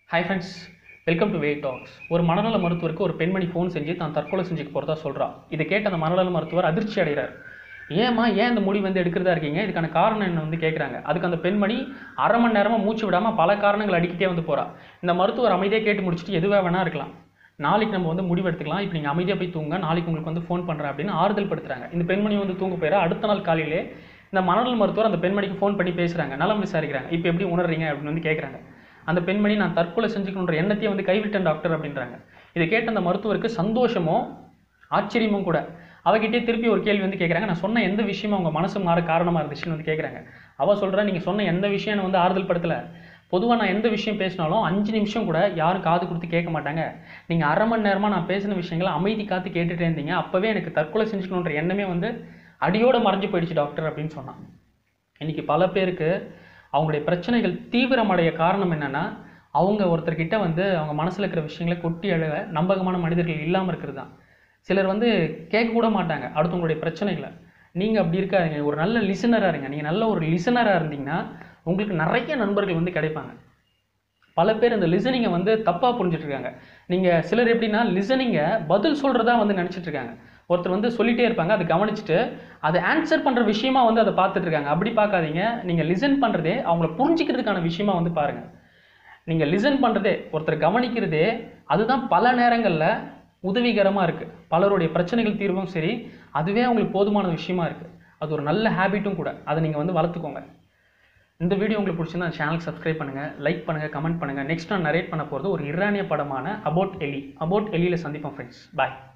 hi friends welcome to way talks ஒரு மனநல மருத்துவருக்கு ஒரு பெண்மணி ஃபோன் செஞ்சு தான் தற்கொலை செஞ்சுக்க போகிறதா சொல்கிறா இதை கேட்ட அந்த மனநல மருத்துவர் அதிர்ச்சி அடைகிறார் ஏம்மா ஏன் இந்த முடிவு வந்து எடுக்கிறதா இருக்கீங்க இதுக்கான காரணம் என்ன வந்து கேட்குறாங்க அதுக்கு அந்த பெண்மணி அரை மணி நேரமாக மூச்சு விடாமல் பல காரணங்கள் அடிக்கிட்டே வந்து போகிறா இந்த மருத்துவர் அமைதியாக கேட்டு முடிச்சுட்டு எதுவாக வேணா இருக்கலாம் நாளைக்கு நம்ம வந்து முடிவு எடுத்துக்கலாம் இப்போ நீங்கள் அமைதியாக போய் தூங்க நாளைக்கு உங்களுக்கு வந்து ஃபோன் பண்ணுறேன் அப்படின்னு ஆறுதல் படுத்துறாங்க இந்த பெண்மணி வந்து தூங்க போயிடா அடுத்த நாள் காலையிலே இந்த மனநல மருத்துவர் அந்த பெண்மணிக்கு ஃபோன் பண்ணி பேசுகிறாங்க நலம் விசாரிக்கிறாங்க இப்போ எப்படி உணர்றீங்க அப்படின்னு வந்து கேட்குறாங்க அந்த பெண்மணி நான் தற்கொலை செஞ்சுக்கணுன்ற எண்ணத்தையே வந்து கைவிட்டேன் டாக்டர் அப்படின்றாங்க இதை கேட்ட அந்த மருத்துவருக்கு சந்தோஷமோ ஆச்சரியமும் கூட அவகிட்டே திருப்பி ஒரு கேள்வி வந்து கேட்குறாங்க நான் சொன்ன எந்த விஷயமும் அவங்க மனசு மாற காரணமாக இருந்துச்சுன்னு வந்து கேட்குறாங்க அவள் சொல்கிறா நீங்கள் சொன்ன எந்த விஷயம் என்னை வந்து ஆறுதல் படுத்தலை பொதுவாக நான் எந்த விஷயம் பேசினாலும் அஞ்சு நிமிஷம் கூட யாரும் காது கொடுத்து கேட்க மாட்டாங்க நீங்கள் அரை மணி நேரமாக நான் பேசின விஷயங்களை அமைதி காத்து கேட்டுட்டே இருந்தீங்க அப்போவே எனக்கு தற்கொலை செஞ்சுக்கணுன்ற எண்ணமே வந்து அடியோடு மறைஞ்சு போயிடுச்சு டாக்டர் அப்படின்னு சொன்னான் இன்னைக்கு பல பேருக்கு அவங்களுடைய பிரச்சனைகள் தீவிரமடைய காரணம் என்னன்னா அவங்க ஒருத்தர்கிட்ட வந்து அவங்க மனசில் இருக்கிற விஷயங்களை கொட்டி அழக நம்பகமான மனிதர்கள் இல்லாமல் இருக்கிறது தான் சிலர் வந்து கேட்க கூட மாட்டாங்க அடுத்தவங்களுடைய பிரச்சனைகளை நீங்கள் அப்படி இருக்காதீங்க ஒரு நல்ல லிசனராக இருங்க நீங்கள் நல்ல ஒரு லிசனராக இருந்தீங்கன்னா உங்களுக்கு நிறைய நண்பர்கள் வந்து கிடைப்பாங்க பல பேர் இந்த லிசனிங்கை வந்து தப்பாக புரிஞ்சுட்டு இருக்காங்க நீங்கள் சிலர் எப்படின்னா லிசனிங்கை பதில் சொல்கிறதா வந்து நினச்சிட்டு இருக்காங்க ஒருத்தர் வந்து சொல்லிட்டே இருப்பாங்க அதை கவனிச்சுட்டு அதை ஆன்சர் பண்ணுற விஷயமா வந்து அதை பார்த்துட்டு இருக்காங்க அப்படி பார்க்காதீங்க நீங்கள் லிசன் பண்ணுறதே அவங்கள புரிஞ்சிக்கிறதுக்கான விஷயமா வந்து பாருங்கள் நீங்கள் லிசன் பண்ணுறதே ஒருத்தர் கவனிக்கிறதே அதுதான் பல நேரங்களில் உதவிகரமாக இருக்குது பலருடைய பிரச்சனைகள் தீர்வும் சரி அதுவே அவங்களுக்கு போதுமான விஷயமா இருக்குது அது ஒரு நல்ல ஹேபிட்டும் கூட அதை நீங்கள் வந்து வளர்த்துக்கோங்க இந்த வீடியோ உங்களுக்கு பிடிச்சிருந்தா சேனலுக்கு சப்ஸ்கிரைப் பண்ணுங்கள் லைக் பண்ணுங்கள் கமெண்ட் பண்ணுங்கள் நெக்ஸ்ட் நான் நரேட் பண்ண போகிறது ஒரு இரானிய படமான அபோட் எலி அபோட் எலியில் சந்திப்போம் ஃப்ரெண்ட்ஸ் பாய்